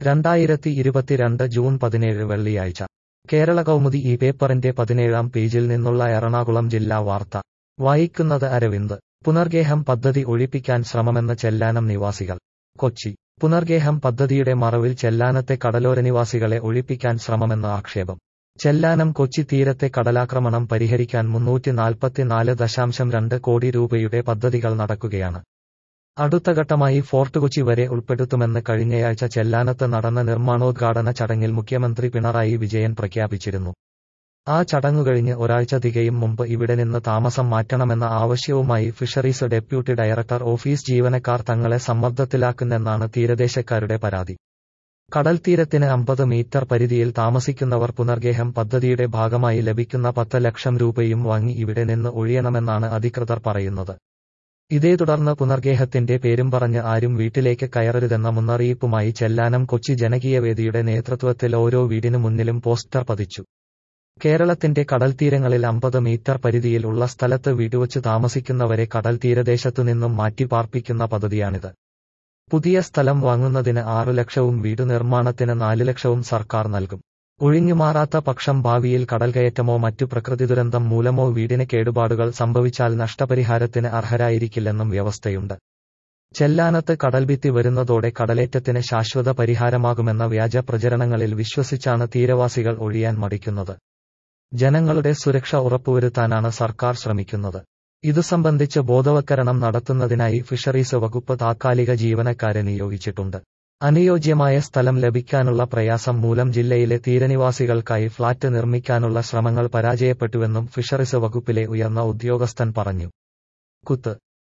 രണ്ടായിരത്തി ഇരുപത്തിരണ്ട് ജൂൺ പതിനേഴ് വെള്ളിയാഴ്ച കേരള കൗമുദി ഈ പേപ്പറിന്റെ പതിനേഴാം പേജിൽ നിന്നുള്ള എറണാകുളം ജില്ലാ വാർത്ത വായിക്കുന്നത് അരവിന്ദ് പുനർഗേഹം പദ്ധതി ഒഴിപ്പിക്കാൻ ശ്രമമെന്ന് ചെല്ലാനം നിവാസികൾ കൊച്ചി പുനർഗേഹം പദ്ധതിയുടെ മറവിൽ ചെല്ലാനത്തെ കടലോര നിവാസികളെ ഒഴിപ്പിക്കാൻ ശ്രമമെന്ന് ആക്ഷേപം ചെല്ലാനം കൊച്ചി തീരത്തെ കടലാക്രമണം പരിഹരിക്കാൻ മുന്നൂറ്റി നാൽപ്പത്തിനാല് ദശാംശം രണ്ട് കോടി രൂപയുടെ പദ്ധതികൾ നടക്കുകയാണ് അടുത്ത ഘട്ടമായി ഫോർട്ട് കൊച്ചി വരെ ഉൾപ്പെടുത്തുമെന്ന് കഴിഞ്ഞയാഴ്ച ചെല്ലാനത്ത് നടന്ന നിർമ്മാണോദ്ഘാടന ചടങ്ങിൽ മുഖ്യമന്ത്രി പിണറായി വിജയൻ പ്രഖ്യാപിച്ചിരുന്നു ആ ചടങ്ങു കഴിഞ്ഞ് ഒരാഴ്ച തികയും മുമ്പ് ഇവിടെ നിന്ന് താമസം മാറ്റണമെന്ന ആവശ്യവുമായി ഫിഷറീസ് ഡെപ്യൂട്ടി ഡയറക്ടർ ഓഫീസ് ജീവനക്കാർ തങ്ങളെ സമ്മർദ്ദത്തിലാക്കുന്നെന്നാണ് തീരദേശക്കാരുടെ പരാതി കടൽത്തീരത്തിന് അമ്പത് മീറ്റർ പരിധിയിൽ താമസിക്കുന്നവർ പുനർഗേഹം പദ്ധതിയുടെ ഭാഗമായി ലഭിക്കുന്ന പത്ത് ലക്ഷം രൂപയും വാങ്ങി ഇവിടെ നിന്ന് ഒഴിയണമെന്നാണ് അധികൃതർ പറയുന്നത് ഇതേ തുടർന്ന് പുനർഗേഹത്തിന്റെ പേരും പറഞ്ഞ് ആരും വീട്ടിലേക്ക് കയറരുതെന്ന മുന്നറിയിപ്പുമായി ചെല്ലാനം കൊച്ചി ജനകീയവേദിയുടെ നേതൃത്വത്തിൽ ഓരോ വീടിനു മുന്നിലും പോസ്റ്റർ പതിച്ചു കേരളത്തിന്റെ കടൽത്തീരങ്ങളിൽ അമ്പത് മീറ്റർ പരിധിയിൽ ഉള്ള സ്ഥലത്ത് വീടുവച്ച് താമസിക്കുന്നവരെ കടൽ തീരദേശത്തു നിന്നും മാറ്റി പാർപ്പിക്കുന്ന പദ്ധതിയാണിത് പുതിയ സ്ഥലം വാങ്ങുന്നതിന് ആറു ലക്ഷവും വീടു നിർമ്മാണത്തിന് നാല് ലക്ഷവും സർക്കാർ നൽകും ഒഴിഞ്ഞുമാറാത്ത പക്ഷം ഭാവിയിൽ കടൽകയറ്റമോ മറ്റു പ്രകൃതി ദുരന്തം മൂലമോ വീടിന് കേടുപാടുകൾ സംഭവിച്ചാൽ നഷ്ടപരിഹാരത്തിന് അർഹരായിരിക്കില്ലെന്നും വ്യവസ്ഥയുണ്ട് ചെല്ലാനത്ത് കടൽഭിത്തി വരുന്നതോടെ കടലേറ്റത്തിന് ശാശ്വത പരിഹാരമാകുമെന്ന വ്യാജ പ്രചരണങ്ങളിൽ വിശ്വസിച്ചാണ് തീരവാസികൾ ഒഴിയാൻ മടിക്കുന്നത് ജനങ്ങളുടെ സുരക്ഷ ഉറപ്പുവരുത്താനാണ് സർക്കാർ ശ്രമിക്കുന്നത് ഇതു സംബന്ധിച്ച് ബോധവൽക്കരണം നടത്തുന്നതിനായി ഫിഷറീസ് വകുപ്പ് താത്കാലിക ജീവനക്കാരെ നിയോഗിച്ചിട്ടുണ്ട് അനുയോജ്യമായ സ്ഥലം ലഭിക്കാനുള്ള പ്രയാസം മൂലം ജില്ലയിലെ തീരനിവാസികൾക്കായി ഫ്ളാറ്റ് നിർമ്മിക്കാനുള്ള ശ്രമങ്ങൾ പരാജയപ്പെട്ടുവെന്നും ഫിഷറീസ് വകുപ്പിലെ ഉയർന്ന ഉദ്യോഗസ്ഥൻ പറഞ്ഞു കുത്ത്